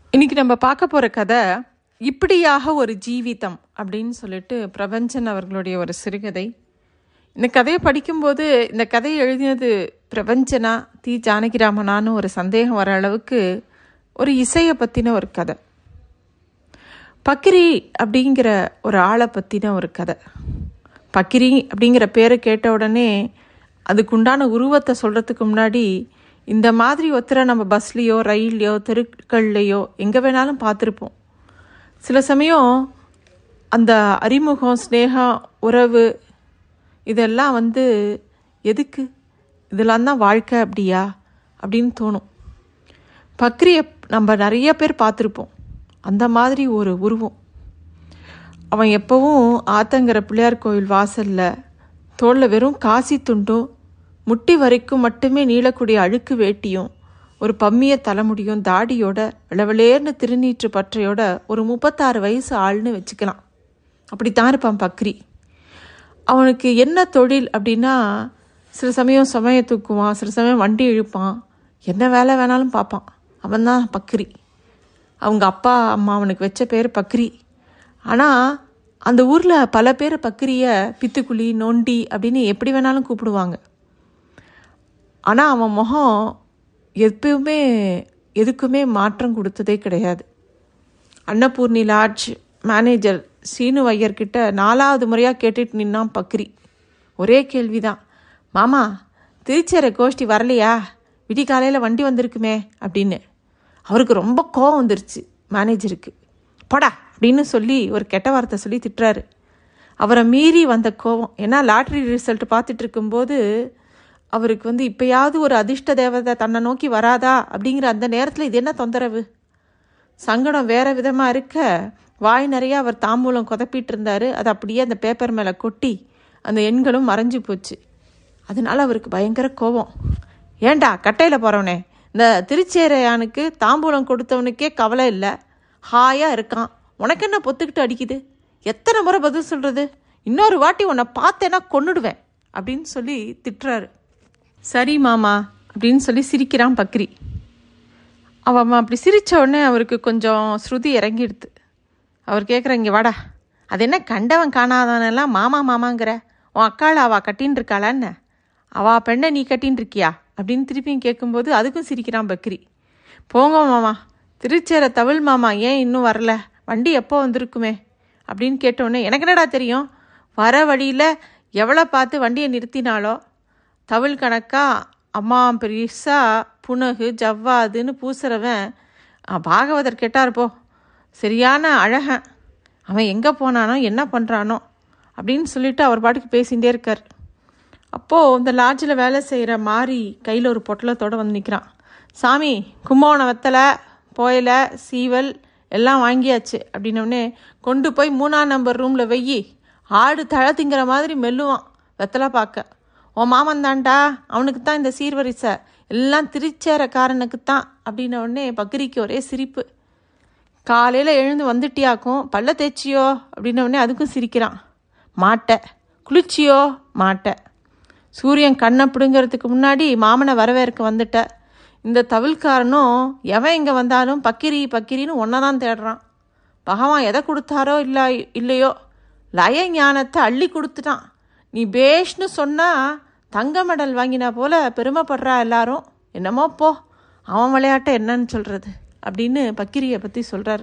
இன்னைக்கு நம்ம பார்க்க போகிற கதை இப்படியாக ஒரு ஜீவிதம் அப்படின்னு சொல்லிட்டு பிரபஞ்சன் அவர்களுடைய ஒரு சிறுகதை இந்த கதையை படிக்கும்போது இந்த கதையை எழுதினது பிரபஞ்சனா தி ஜானகிராமனான்னு ஒரு சந்தேகம் வர அளவுக்கு ஒரு இசையை பற்றின ஒரு கதை பக்கிரி அப்படிங்கிற ஒரு ஆளை பற்றின ஒரு கதை பக்கிரி அப்படிங்கிற பேரை கேட்ட உடனே அதுக்குண்டான உருவத்தை சொல்கிறதுக்கு முன்னாடி இந்த மாதிரி ஒருத்தரை நம்ம பஸ்லேயோ ரயில்லையோ தெருக்கள்லையோ எங்கே வேணாலும் பார்த்துருப்போம் சில சமயம் அந்த அறிமுகம் ஸ்னேகம் உறவு இதெல்லாம் வந்து எதுக்கு இதெல்லாம் தான் வாழ்க்கை அப்படியா அப்படின்னு தோணும் பக்ரியை நம்ம நிறைய பேர் பார்த்துருப்போம் அந்த மாதிரி ஒரு உருவம் அவன் எப்போவும் ஆத்தங்கிற பிள்ளையார் கோயில் வாசலில் தோளில் வெறும் காசி துண்டும் முட்டி வரைக்கும் மட்டுமே நீளக்கூடிய அழுக்கு வேட்டியும் ஒரு பம்மிய தலைமுடியும் தாடியோட விளவிளேர்னு திருநீற்று பற்றையோட ஒரு முப்பத்தாறு வயசு ஆள்னு வச்சுக்கலாம் அப்படித்தான் இருப்பான் பக்ரி அவனுக்கு என்ன தொழில் அப்படின்னா சில சமயம் சமயம் தூக்குவான் சில சமயம் வண்டி இழுப்பான் என்ன வேலை வேணாலும் பார்ப்பான் அவன்தான் பக்ரி அவங்க அப்பா அம்மா அவனுக்கு வச்ச பேர் பக்ரி ஆனால் அந்த ஊரில் பல பேர் பக்ரியை பித்துக்குழி நொண்டி அப்படின்னு எப்படி வேணாலும் கூப்பிடுவாங்க ஆனால் அவன் முகம் எப்பவுமே எதுக்குமே மாற்றம் கொடுத்ததே கிடையாது அன்னபூர்ணி லாட்ஜ் மேனேஜர் சீனு ஐயர்கிட்ட நாலாவது முறையாக கேட்டுட்டு நின்னான் பக்ரி ஒரே கேள்விதான் மாமா திருச்சேரை கோஷ்டி வரலையா விடி காலையில் வண்டி வந்திருக்குமே அப்படின்னு அவருக்கு ரொம்ப கோவம் வந்துருச்சு மேனேஜருக்கு போடா அப்படின்னு சொல்லி ஒரு கெட்ட வார்த்தை சொல்லி திட்டுறாரு அவரை மீறி வந்த கோவம் ஏன்னா லாட்ரி ரிசல்ட் பார்த்துட்டு இருக்கும்போது அவருக்கு வந்து இப்பயாவது ஒரு அதிர்ஷ்ட தேவதை தன்னை நோக்கி வராதா அப்படிங்கிற அந்த நேரத்தில் இது என்ன தொந்தரவு சங்கடம் வேற விதமாக இருக்க வாய் நிறைய அவர் தாம்பூலம் குதப்பிட்டு இருந்தாரு அது அப்படியே அந்த பேப்பர் மேலே கொட்டி அந்த எண்களும் மறைஞ்சு போச்சு அதனால அவருக்கு பயங்கர கோபம் ஏண்டா கட்டையில் போகிறவனே இந்த திருச்சேரையானுக்கு தாம்பூலம் கொடுத்தவனுக்கே கவலை இல்லை ஹாயாக இருக்கான் உனக்கு என்ன பொத்துக்கிட்டு அடிக்குது எத்தனை முறை பதில் சொல்கிறது இன்னொரு வாட்டி உன்னை பார்த்தேன்னா கொன்னுடுவேன் அப்படின்னு சொல்லி திட்டுறாரு சரி மாமா அப்படின்னு சொல்லி சிரிக்கிறான் பக்ரி அவன் அப்படி சிரித்த உடனே அவருக்கு கொஞ்சம் ஸ்ருதி இறங்கிடுது அவர் கேட்குற இங்கே வாடா அது என்ன கண்டவன் காணாதவனெல்லாம் மாமா மாமாங்கிற உன் அக்காள் அவள் கட்டின்னு இருக்காளான்னு அவா பெண்ணை நீ கட்டின்னு இருக்கியா அப்படின்னு திருப்பியும் கேட்கும்போது அதுக்கும் சிரிக்கிறான் பக்ரி போங்க மாமா திருச்சேர தவிழ் மாமா ஏன் இன்னும் வரல வண்டி எப்போ வந்திருக்குமே அப்படின்னு கேட்டோடனே எனக்கு என்னடா தெரியும் வர வழியில் எவ்வளோ பார்த்து வண்டியை நிறுத்தினாலோ தவிழ் கணக்கா அம்மா பெரிசா புனகு ஜவ்வாதுன்னு பூசுறவன் பாகவதர் கேட்டார் போ சரியான அழகன் அவன் எங்கே போனானோ என்ன பண்ணுறானோ அப்படின்னு சொல்லிட்டு அவர் பாட்டுக்கு பேசிகிட்டே இருக்கார் அப்போது இந்த லாட்ஜில் வேலை செய்கிற மாறி கையில் ஒரு பொட்டலத்தோடு வந்து நிற்கிறான் சாமி கும்போணம் வெத்தலை போயில சீவல் எல்லாம் வாங்கியாச்சு அப்படின்னோடனே கொண்டு போய் மூணாம் நம்பர் ரூமில் வெய்யி ஆடு தழை திங்கிற மாதிரி மெல்லுவான் வெத்தலை பார்க்க உன் மாமன் தான்டா அவனுக்கு தான் இந்த சீர்வரிசை எல்லாம் திருச்சேரக்காரனுக்கு தான் அப்படின்ன உடனே பக்ரிக்கு ஒரே சிரிப்பு காலையில் எழுந்து வந்துட்டியாக்கும் பல்ல தேய்ச்சியோ அப்படின்ன உடனே அதுக்கும் சிரிக்கிறான் மாட்டை குளிச்சியோ மாட்டை சூரியன் கண்ணை பிடுங்கிறதுக்கு முன்னாடி மாமனை வரவேற்க வந்துட்ட இந்த தவிழ்காரனும் எவன் இங்கே வந்தாலும் பக்கிரி பக்கிரின்னு ஒன்றை தான் தேடுறான் பகவான் எதை கொடுத்தாரோ இல்லை இல்லையோ லய ஞானத்தை அள்ளி கொடுத்துட்டான் நீ பேஷ்னு சொன்னால் தங்க மெடல் வாங்கினா போல பெருமைப்படுறா எல்லாரும் என்னமோ போ அவன் விளையாட்டை என்னன்னு சொல்கிறது அப்படின்னு பக்கிரியை பற்றி சொல்கிறார்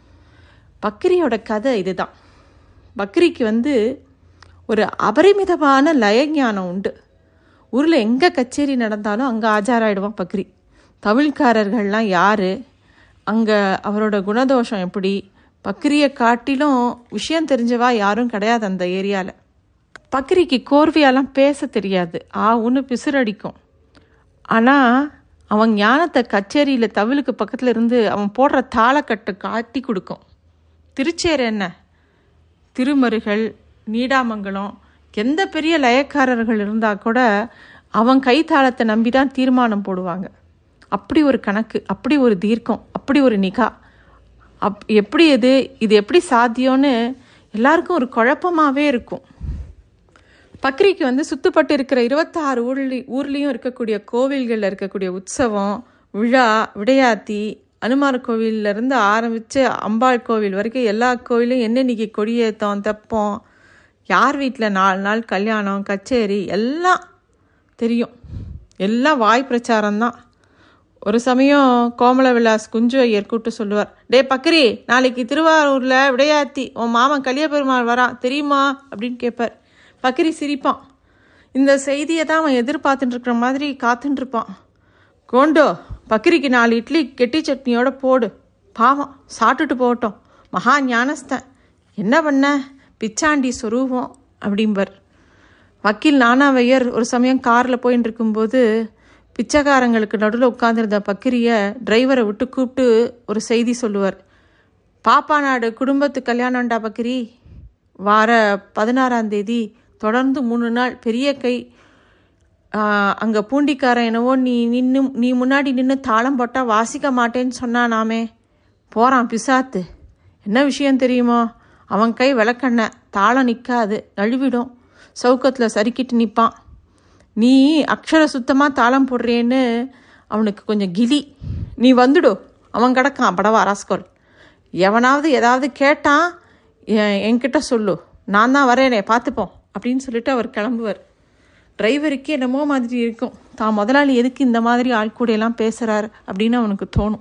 பக்கிரியோட கதை இதுதான் பக்ரிக்கு வந்து ஒரு அபரிமிதமான லயஞானம் உண்டு ஊரில் எங்கே கச்சேரி நடந்தாலும் அங்கே ஆஜாராயிடுவான் பக்ரி தமிழ்காரர்கள்லாம் யார் அங்கே அவரோட குணதோஷம் எப்படி பக்ரியை காட்டிலும் விஷயம் தெரிஞ்சவா யாரும் கிடையாது அந்த ஏரியாவில் பக்ரிக்கு கோர்வையாலாம் பேச தெரியாது ஆ ஒன்று பிசுரடிக்கும் ஆனால் அவன் ஞானத்தை கச்சேரியில் தவிழுக்கு பக்கத்தில் இருந்து அவன் போடுற தாளக்கட்டை காட்டி கொடுக்கும் திருச்சேர் என்ன திருமருகள் நீடாமங்கலம் எந்த பெரிய லயக்காரர்கள் இருந்தால் கூட அவன் கைத்தாளத்தை நம்பி தான் தீர்மானம் போடுவாங்க அப்படி ஒரு கணக்கு அப்படி ஒரு தீர்க்கம் அப்படி ஒரு நிகா அப் எப்படி இது இது எப்படி சாத்தியம்னு எல்லாருக்கும் ஒரு குழப்பமாகவே இருக்கும் பக்ரிக்கு வந்து சுத்துப்பட்டு இருக்கிற இருபத்தாறு ஊர்லி ஊர்லேயும் இருக்கக்கூடிய கோவில்களில் இருக்கக்கூடிய உற்சவம் விழா விடையாத்தி அனுமார் கோவிலிருந்து ஆரம்பித்து அம்பாள் கோவில் வரைக்கும் எல்லா கோவிலும் என்னென்னைக்கு கொடியேற்றோம் தெப்போம் யார் வீட்டில் நாலு நாள் கல்யாணம் கச்சேரி எல்லாம் தெரியும் எல்லாம் வாய் பிரச்சாரம்தான் ஒரு சமயம் கோமல விலாஸ் குஞ்சு ஐயர் கூட்டு சொல்லுவார் டே பக்கரி நாளைக்கு திருவாரூரில் விடையாத்தி உன் மாமன் கலிய பெருமாள் வரான் தெரியுமா அப்படின்னு கேட்பார் பக்கரி சிரிப்பான் இந்த செய்தியை தான் அவன் எதிர்பார்த்துட்டு இருக்கிற மாதிரி காத்துட்டு இருப்பான் கோண்டோ பக்கிரிக்கு நாலு இட்லி கெட்டி சட்னியோட போடு பாவம் சாப்பிட்டுட்டு போகட்டும் மகா ஞானஸ்தன் என்ன பண்ண பிச்சாண்டி சொரூபம் அப்படிம்பர் வக்கீல் நானாவையர் ஒரு சமயம் காரில் போயின்னு இருக்கும்போது பிச்சைக்காரங்களுக்கு நடுவில் உட்காந்துருந்த பக்கிரியை டிரைவரை விட்டு கூப்பிட்டு ஒரு செய்தி சொல்லுவார் பாப்பா நாடு குடும்பத்து கல்யாணம்டா பக்கிரி வார பதினாறாம் தேதி தொடர்ந்து மூணு நாள் பெரிய கை அங்கே பூண்டிக்காரன் என்னவோ நீ நின்று நீ முன்னாடி நின்று தாளம் போட்டால் வாசிக்க மாட்டேன்னு சொன்னானாமே போகிறான் பிசாத்து என்ன விஷயம் தெரியுமோ அவன் கை விளக்கண்ண தாளம் நிற்காது நழுவிடும் சவுக்கத்தில் சறுக்கிட்டு நிற்பான் நீ அக்ஷர சுத்தமாக தாளம் போடுறேன்னு அவனுக்கு கொஞ்சம் கிலி நீ வந்துடு அவன் கிடக்கான் படவா ராஸ்கோல் எவனாவது ஏதாவது கேட்டான் என் என்கிட்ட சொல்லு நான் தான் வரேனே பார்த்துப்போம் அப்படின்னு சொல்லிட்டு அவர் கிளம்புவார் டிரைவருக்கு என்னமோ மாதிரி இருக்கும் தான் முதலாளி எதுக்கு இந்த மாதிரி ஆள் கூட எல்லாம் பேசுகிறார் அப்படின்னு அவனுக்கு தோணும்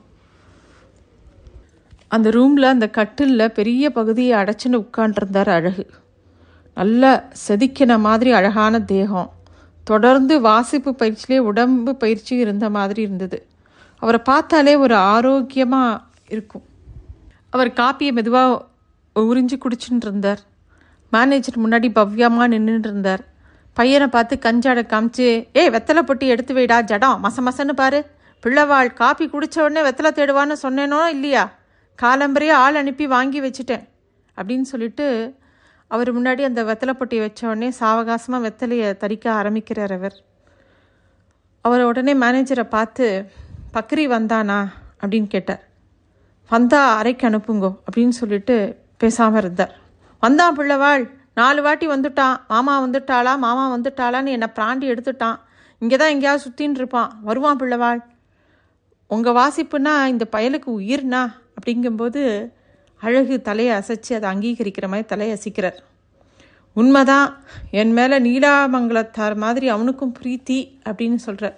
அந்த ரூமில் அந்த கட்டிலில் பெரிய பகுதியை அடைச்சின்னு உட்காண்டிருந்தார் அழகு நல்ல செதுக்கின மாதிரி அழகான தேகம் தொடர்ந்து வாசிப்பு பயிற்சியிலே உடம்பு பயிற்சி இருந்த மாதிரி இருந்தது அவரை பார்த்தாலே ஒரு ஆரோக்கியமாக இருக்கும் அவர் காப்பியை மெதுவாக உறிஞ்சி குடிச்சுட்டு இருந்தார் மேனேஜர் முன்னாடி பவ்யமாக நின்றுட்டு இருந்தார் பையனை பார்த்து கஞ்சாடை காமிச்சு ஏய் வெத்தலை பொட்டி எடுத்து வைடா ஜடம் மச மசன்னு பாரு பிள்ளைவாள் காப்பி குடிச்ச உடனே வெத்தலை தேடுவான்னு சொன்னேனோ இல்லையா காலம்பரையே ஆள் அனுப்பி வாங்கி வச்சுட்டேன் அப்படின்னு சொல்லிட்டு அவர் முன்னாடி அந்த வெத்தலை பொட்டியை வச்ச உடனே சாவகாசமாக வெத்தலையை தரிக்க ஆரம்பிக்கிறார் அவர் அவர் உடனே மேனேஜரை பார்த்து பக்ரி வந்தானா அப்படின்னு கேட்டார் வந்தா அறைக்கு அனுப்புங்கோ அப்படின்னு சொல்லிட்டு பேசாமல் இருந்தார் வந்தான் பிள்ளைவாள் நாலு வாட்டி வந்துட்டான் மாமா வந்துட்டாளா மாமா வந்துட்டாளான்னு என்னை பிராண்டி எடுத்துட்டான் இங்கே தான் எங்கேயாவது சுற்றின்னு இருப்பான் வருவான் பிள்ளைவாள் உங்கள் வாசிப்புனா இந்த பயலுக்கு உயிர்னா அப்படிங்கும்போது அழகு தலையை அசைச்சு அதை அங்கீகரிக்கிற மாதிரி தலையை அசைக்கிறார் உண்மைதான் என் மேலே நீலாமங்கலத்தார் மாதிரி அவனுக்கும் பிரீத்தி அப்படின்னு சொல்கிறார்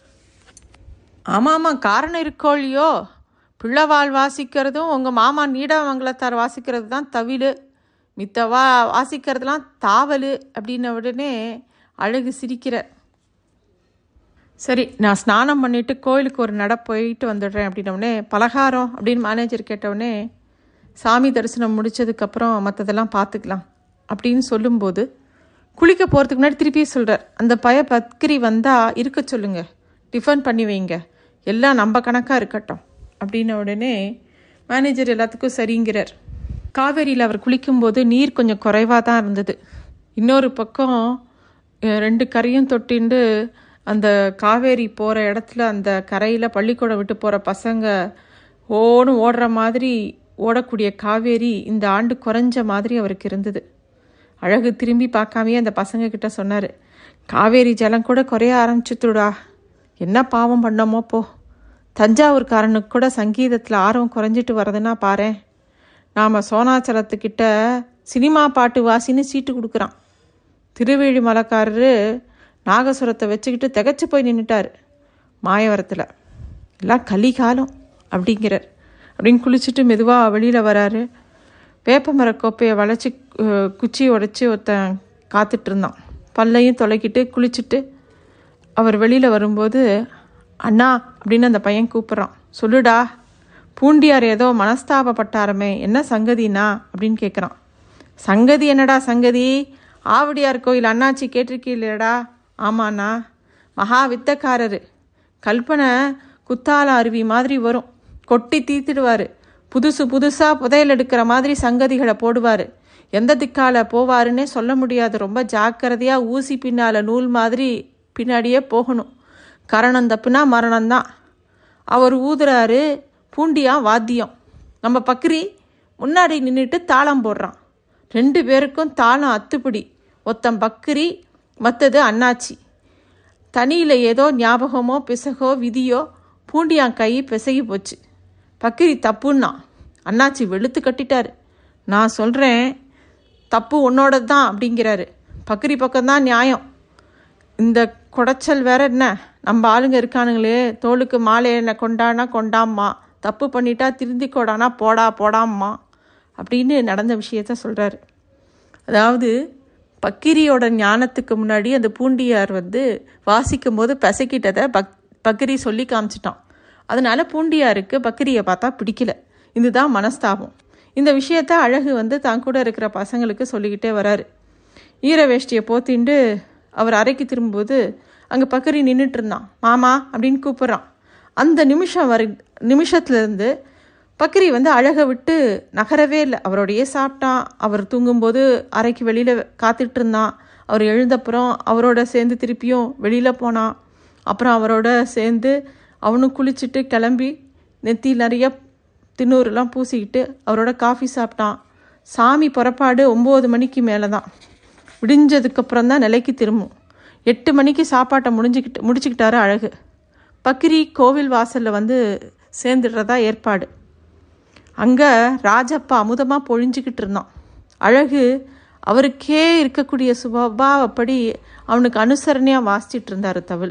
ஆமாம் ஆமாம் காரணம் இருக்கோ இல்லையோ பிள்ளைவாள் வாசிக்கிறதும் உங்கள் மாமா நீடாமங்கலத்தார் வாசிக்கிறது தான் தவிழு மித்த வா வாசிக்கிறதுலாம் தாவல் அப்படின்ன உடனே அழகு சிரிக்கிறார் சரி நான் ஸ்நானம் பண்ணிவிட்டு கோயிலுக்கு ஒரு நட போயிட்டு வந்துடுறேன் அப்படின்னோடனே பலகாரம் அப்படின்னு மேனேஜர் கேட்டவுடனே சாமி தரிசனம் முடித்ததுக்கப்புறம் மற்றதெல்லாம் பார்த்துக்கலாம் அப்படின்னு சொல்லும்போது குளிக்க போகிறதுக்கு முன்னாடி திருப்பி சொல்கிறார் அந்த பய பத்கிரி வந்தால் இருக்க சொல்லுங்க டிஃபன் பண்ணி வைங்க எல்லாம் நம்ம கணக்காக இருக்கட்டும் அப்படின்ன உடனே மேனேஜர் எல்லாத்துக்கும் சரிங்கிறார் காவேரியில் அவர் குளிக்கும்போது நீர் கொஞ்சம் குறைவாக தான் இருந்தது இன்னொரு பக்கம் ரெண்டு கரையும் தொட்டிண்டு அந்த காவேரி போகிற இடத்துல அந்த கரையில் பள்ளிக்கூடம் விட்டு போகிற பசங்க ஓடு ஓடுற மாதிரி ஓடக்கூடிய காவேரி இந்த ஆண்டு குறைஞ்ச மாதிரி அவருக்கு இருந்தது அழகு திரும்பி பார்க்காமையே அந்த பசங்க கிட்ட சொன்னார் காவேரி ஜலம் கூட குறைய ஆரம்பிச்சுத்துடா என்ன பாவம் பண்ணோமோ போ தஞ்சாவூர்காரனுக்கு கூட சங்கீதத்தில் ஆர்வம் குறைஞ்சிட்டு வரதுன்னா பாரு நாம் சோனாச்சலத்துக்கிட்ட சினிமா பாட்டு வாசின்னு சீட்டு கொடுக்குறான் திருவேழி மலைக்காரரு நாகசுரத்தை வச்சுக்கிட்டு திகச்சு போய் நின்றுட்டார் மாயவரத்தில் எல்லாம் கலிகாலம் அப்படிங்கிறார் அப்படின்னு குளிச்சுட்டு மெதுவாக வெளியில் வராரு வேப்ப மர கோப்பையை வளைச்சி குச்சி உடச்சி ஒருத்தன் காத்துட்டு இருந்தான் பல்லையும் தொலைக்கிட்டு குளிச்சுட்டு அவர் வெளியில் வரும்போது அண்ணா அப்படின்னு அந்த பையன் கூப்பிட்றான் சொல்லுடா பூண்டியார் ஏதோ மனஸ்தாபப்பட்டாரமே என்ன சங்கதினா அப்படின்னு கேட்குறான் சங்கதி என்னடா சங்கதி ஆவடியார் கோயில் அண்ணாச்சி கேட்டிருக்கீங்களேடா ஆமாண்ணா மகா வித்தக்காரரு கல்பனை குத்தால அருவி மாதிரி வரும் கொட்டி தீத்திடுவார் புதுசு புதுசாக புதையல் எடுக்கிற மாதிரி சங்கதிகளை போடுவார் எந்த திக்கால போவாருன்னே சொல்ல முடியாது ரொம்ப ஜாக்கிரதையாக ஊசி பின்னால் நூல் மாதிரி பின்னாடியே போகணும் கரணம் தப்புனா மரணம்தான் அவர் ஊதுறாரு பூண்டியா வாத்தியம் நம்ம பக்ரி முன்னாடி நின்றுட்டு தாளம் போடுறான் ரெண்டு பேருக்கும் தாளம் அத்துப்படி ஒத்தன் பக்ரி மற்றது அண்ணாச்சி தனியில் ஏதோ ஞாபகமோ பிசகோ விதியோ பூண்டியான் கை பிசகி போச்சு பக்கிரி தப்புன்னா அண்ணாச்சி வெளுத்து கட்டிட்டாரு நான் சொல்கிறேன் தப்பு உன்னோட தான் அப்படிங்கிறாரு பக்கிரி பக்கம்தான் நியாயம் இந்த குடைச்சல் வேற என்ன நம்ம ஆளுங்க இருக்கானுங்களே தோளுக்கு மாலை என்ன கொண்டானா கொண்டாம்மா தப்பு பண்ணிட்டா திருந்திக்கோடானா போடா போடாம்மா அப்படின்னு நடந்த விஷயத்த சொல்கிறாரு அதாவது பக்கிரியோட ஞானத்துக்கு முன்னாடி அந்த பூண்டியார் வந்து வாசிக்கும் போது பசக்கிட்டதை பக் பக்கிரி சொல்லி காமிச்சிட்டான் அதனால பூண்டியாருக்கு பக்கிரியை பார்த்தா பிடிக்கல இதுதான் மனஸ்தாபம் இந்த விஷயத்த அழகு வந்து தான் கூட இருக்கிற பசங்களுக்கு சொல்லிக்கிட்டே வராரு ஈர வேஷ்டியை போத்திண்டு அவர் அறைக்கு திரும்பும்போது அங்கே பக்கரி நின்றுட்டு இருந்தான் மாமா அப்படின்னு கூப்பிட்றான் அந்த நிமிஷம் வரை நிமிஷத்துலேருந்து பக்கரி வந்து அழகை விட்டு நகரவே இல்லை அவரோடையே சாப்பிட்டான் அவர் தூங்கும்போது அறைக்கு வெளியில் காத்துட்டு இருந்தான் அவர் எழுந்தப்புறம் அவரோட சேர்ந்து திருப்பியும் வெளியில் போனான் அப்புறம் அவரோட சேர்ந்து அவனும் குளிச்சுட்டு கிளம்பி நெத்தி நிறைய திண்ணூறுலாம் பூசிக்கிட்டு அவரோட காஃபி சாப்பிட்டான் சாமி புறப்பாடு ஒம்பது மணிக்கு மேலே தான் விடிஞ்சதுக்கப்புறம் தான் நிலைக்கு திரும்பும் எட்டு மணிக்கு சாப்பாட்டை முடிஞ்சுக்கிட்டு முடிச்சுக்கிட்டாரு அழகு பக்கிரி கோவில் வாசலில் வந்து சேர்ந்துடுறதா ஏற்பாடு அங்கே ராஜப்பா அமுதமாக பொழிஞ்சிக்கிட்டு இருந்தான் அழகு அவருக்கே இருக்கக்கூடிய சுபாவப்படி அவனுக்கு அனுசரணையாக வாசிச்சிட்டு இருந்தார் தவில்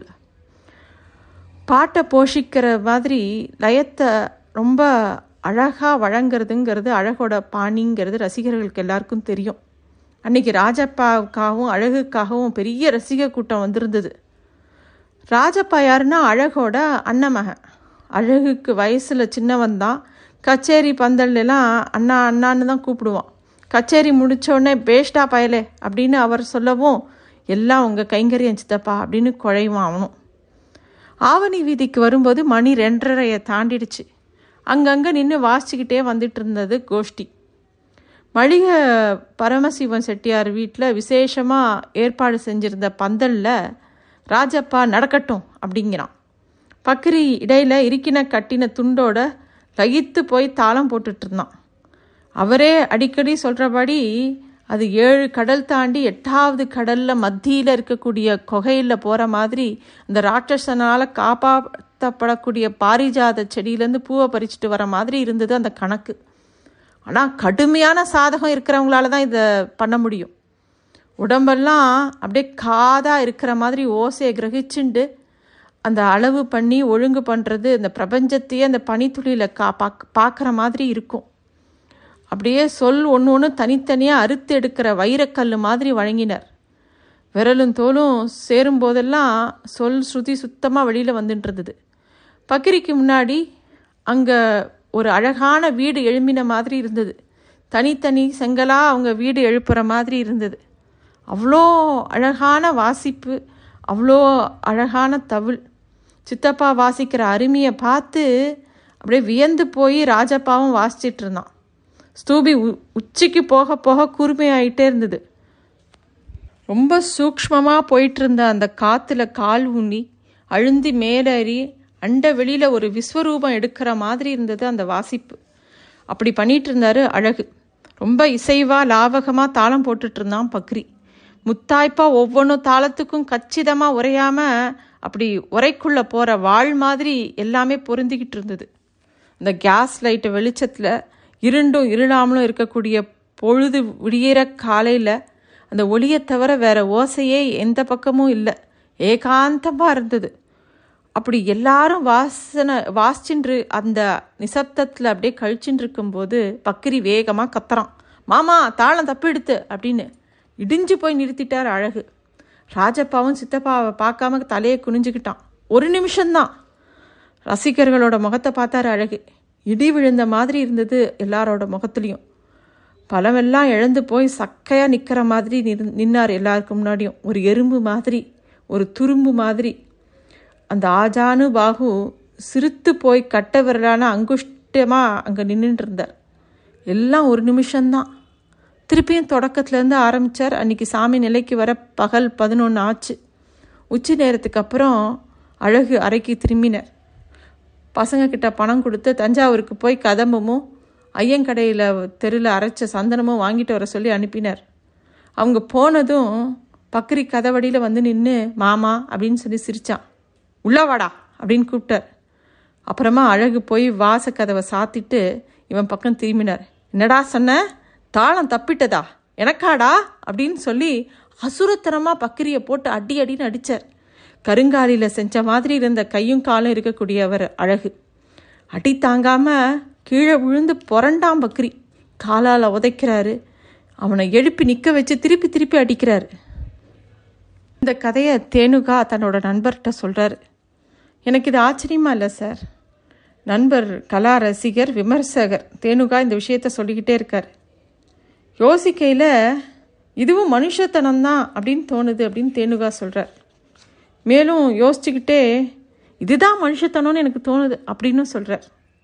பாட்டை போஷிக்கிற மாதிரி லயத்தை ரொம்ப அழகாக வழங்குறதுங்கிறது அழகோட பாணிங்கிறது ரசிகர்களுக்கு எல்லாருக்கும் தெரியும் அன்னைக்கு ராஜப்பாவுக்காகவும் அழகுக்காகவும் பெரிய ரசிக கூட்டம் வந்திருந்தது ராஜப்பா யாருன்னா அழகோட அண்ணமகன் அழகுக்கு வயசில் சின்னவன் தான் கச்சேரி பந்தல்லாம் அண்ணா அண்ணான்னு தான் கூப்பிடுவான் கச்சேரி முடித்தோடனே பேஷ்டா பயலே அப்படின்னு அவர் சொல்லவும் எல்லாம் உங்கள் கைங்கரியம் சித்தப்பா அப்படின்னு குழைவான் அவனும் ஆவணி வீதிக்கு வரும்போது மணி ரெண்டரையை தாண்டிடுச்சு அங்கங்கே நின்று வாசிச்சுக்கிட்டே வந்துட்டு இருந்தது கோஷ்டி மளிகை பரமசிவன் செட்டியார் வீட்டில் விசேஷமாக ஏற்பாடு செஞ்சிருந்த பந்தலில் ராஜப்பா நடக்கட்டும் அப்படிங்கிறான் பக்கிரி இடையில இருக்கின கட்டின துண்டோட லகித்து போய் தாளம் போட்டுட்டு இருந்தான் அவரே அடிக்கடி சொல்கிறபடி அது ஏழு கடல் தாண்டி எட்டாவது கடலில் மத்தியில் இருக்கக்கூடிய குகையில் போகிற மாதிரி அந்த ராட்சசனால் காப்பாற்றப்படக்கூடிய பாரிஜாத செடியிலேருந்து பூவை பறிச்சுட்டு வர மாதிரி இருந்தது அந்த கணக்கு ஆனால் கடுமையான சாதகம் இருக்கிறவங்களால தான் இதை பண்ண முடியும் உடம்பெல்லாம் அப்படியே காதாக இருக்கிற மாதிரி ஓசையை கிரகிச்சுண்டு அந்த அளவு பண்ணி ஒழுங்கு பண்ணுறது இந்த பிரபஞ்சத்தையே அந்த பனித்துளியில் கா பாக் பார்க்குற மாதிரி இருக்கும் அப்படியே சொல் ஒன்று ஒன்று தனித்தனியாக அறுத்து எடுக்கிற வைரக்கல் மாதிரி வழங்கினர் விரலும் தோலும் சேரும் போதெல்லாம் சொல் ஸ்ருதி சுத்தமாக வெளியில் வந்துட்டு இருந்தது பக்கிரிக்கு முன்னாடி அங்கே ஒரு அழகான வீடு எழும்பின மாதிரி இருந்தது தனித்தனி செங்கலாக அவங்க வீடு எழுப்புற மாதிரி இருந்தது அவ்வளோ அழகான வாசிப்பு அவ்வளோ அழகான தவிழ் சித்தப்பா வாசிக்கிற அருமையை பார்த்து அப்படியே வியந்து போய் ராஜப்பாவும் வாசிச்சிட்டு இருந்தான் ஸ்தூபி உ உச்சிக்கு போக போக கூர்மையாயிட்டே இருந்தது ரொம்ப சூக்ஷ்மமாக போயிட்டு இருந்த அந்த காற்றுல கால் ஊனி அழுந்தி மேலேறி அண்ட வெளியில் ஒரு விஸ்வரூபம் எடுக்கிற மாதிரி இருந்தது அந்த வாசிப்பு அப்படி பண்ணிட்டு இருந்தாரு அழகு ரொம்ப இசைவாக லாவகமாக தாளம் போட்டுட்டு இருந்தான் பக்ரி முத்தாய்ப்பா ஒவ்வொன்றும் தாளத்துக்கும் கச்சிதமாக உரையாமல் அப்படி உரைக்குள்ளே போகிற வாழ் மாதிரி எல்லாமே பொருந்திக்கிட்டு இருந்தது இந்த கேஸ் லைட்டு வெளிச்சத்தில் இருண்டும் இருளாமலும் இருக்கக்கூடிய பொழுது விடியிற காலையில் அந்த ஒளியை தவிர வேற ஓசையே எந்த பக்கமும் இல்லை ஏகாந்தமாக இருந்தது அப்படி எல்லாரும் வாசனை வாசிச்சுன்று அந்த நிசப்தத்தில் அப்படியே கழிச்சுட்டு இருக்கும்போது பக்கிரி வேகமாக கத்துறான் மாமா தாளம் தப்பு எடுத்து அப்படின்னு இடிஞ்சு போய் நிறுத்திட்டார் அழகு ராஜப்பாவும் சித்தப்பாவை பார்க்காம தலையை குனிஞ்சுக்கிட்டான் ஒரு நிமிஷம்தான் ரசிகர்களோட முகத்தை பார்த்தாரு அழகு இடி விழுந்த மாதிரி இருந்தது எல்லாரோட முகத்துலேயும் பழமெல்லாம் இழந்து போய் சக்கையாக நிற்கிற மாதிரி நின் நின்னார் எல்லாருக்கும் முன்னாடியும் ஒரு எறும்பு மாதிரி ஒரு துரும்பு மாதிரி அந்த ஆஜானு பாகு சிரித்து போய் கட்ட விரலான அங்குஷ்டமாக அங்கே நின்றுட்டு இருந்தார் எல்லாம் ஒரு நிமிஷம்தான் திருப்பியும் தொடக்கத்துலேருந்து ஆரம்பித்தார் அன்றைக்கி சாமி நிலைக்கு வர பகல் பதினொன்று ஆச்சு உச்சி நேரத்துக்கு அப்புறம் அழகு அறைக்கு திரும்பினர் பசங்க கிட்ட பணம் கொடுத்து தஞ்சாவூருக்கு போய் கதம்பமும் ஐயங்கடையில் தெருவில் அரைச்ச சந்தனமும் வாங்கிட்டு வர சொல்லி அனுப்பினார் அவங்க போனதும் பக்கரி கதவடியில் வந்து நின்று மாமா அப்படின்னு சொல்லி சிரித்தான் உள்ளவாடா அப்படின்னு கூப்பிட்டார் அப்புறமா அழகு போய் வாசக்கதவை சாத்திட்டு இவன் பக்கம் திரும்பினார் என்னடா சொன்ன தாளம் தப்பிட்டதா எனக்காடா அப்படின்னு சொல்லி அசுரத்தனமாக பக்கிரியை போட்டு அடி அடின்னு அடித்தார் கருங்காலியில் செஞ்ச மாதிரி இருந்த கையும் காலும் இருக்கக்கூடியவர் அழகு அடி தாங்காம கீழே விழுந்து புரண்டாம் பக்ரி காலால் உதைக்கிறாரு அவனை எழுப்பி நிற்க வச்சு திருப்பி திருப்பி அடிக்கிறாரு இந்த கதையை தேனுகா தன்னோட நண்பர்கிட்ட சொல்கிறாரு எனக்கு இது ஆச்சரியமா இல்லை சார் நண்பர் கலா ரசிகர் விமர்சகர் தேனுகா இந்த விஷயத்த சொல்லிக்கிட்டே இருக்கார் யோசிக்கையில் இதுவும் மனுஷத்தனம்தான் அப்படின்னு தோணுது அப்படின்னு தேனுகா சொல்கிறார் மேலும் யோசிச்சுக்கிட்டே இதுதான் மனுஷத்தனம்னு எனக்கு தோணுது அப்படின்னு சொல்கிறார்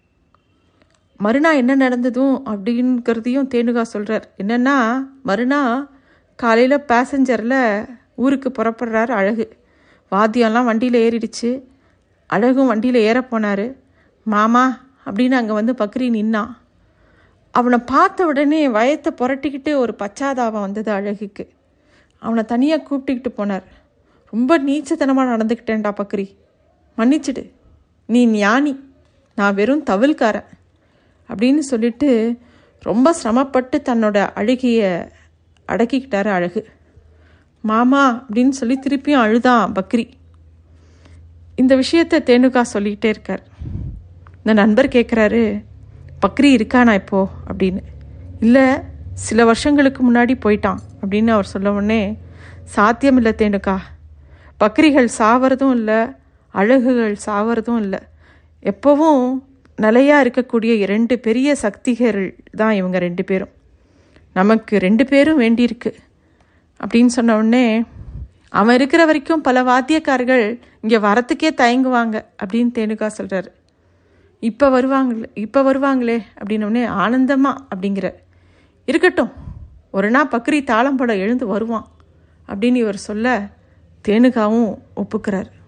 மறுநாள் என்ன நடந்ததும் அப்படிங்கிறதையும் தேனுகா சொல்கிறார் என்னென்னா மறுநாள் காலையில் பேசஞ்சரில் ஊருக்கு புறப்படுறாரு அழகு வாத்தியம்லாம் வண்டியில் ஏறிடுச்சு அழகும் வண்டியில் ஏற போனார் மாமா அப்படின்னு அங்கே வந்து பக்ரி நின்னான் அவனை பார்த்த உடனே வயத்தை புரட்டிக்கிட்டு ஒரு பச்சாதாபம் வந்தது அழகுக்கு அவனை தனியாக கூப்பிட்டுக்கிட்டு போனார் ரொம்ப நீச்சத்தனமாக நடந்துக்கிட்டேன்டா பக்ரி மன்னிச்சிடு நீ ஞானி நான் வெறும் தவில்காரன் அப்படின்னு சொல்லிட்டு ரொம்ப சிரமப்பட்டு தன்னோட அழுகிய அடக்கிக்கிட்டாரு அழகு மாமா அப்படின்னு சொல்லி திருப்பியும் அழுதான் பக்ரி இந்த விஷயத்தை தேனுகா சொல்லிக்கிட்டே இருக்கார் இந்த நண்பர் கேட்குறாரு பக்ரி இருக்கானா இப்போ அப்படின்னு இல்லை சில வருஷங்களுக்கு முன்னாடி போயிட்டான் அப்படின்னு அவர் சொல்ல உடனே சாத்தியமில்லை தேனுகா பக்ரிகள் சாவறதும் இல்லை அழகுகள் சாவறதும் இல்லை எப்போவும் நிலையாக இருக்கக்கூடிய இரண்டு பெரிய சக்திகள் தான் இவங்க ரெண்டு பேரும் நமக்கு ரெண்டு பேரும் வேண்டியிருக்கு அப்படின்னு சொன்ன உடனே அவன் இருக்கிற வரைக்கும் பல வாத்தியக்காரர்கள் இங்கே வரத்துக்கே தயங்குவாங்க அப்படின்னு தேனுகா சொல்கிறாரு இப்போ வருவாங்களே இப்போ வருவாங்களே அப்படின்னோடனே ஆனந்தமா அப்படிங்கிற இருக்கட்டும் ஒரு நாள் பக்ரி தாளம் போட எழுந்து வருவான் அப்படின்னு இவர் சொல்ல தேனுகாவும் ஒப்புக்கிறார்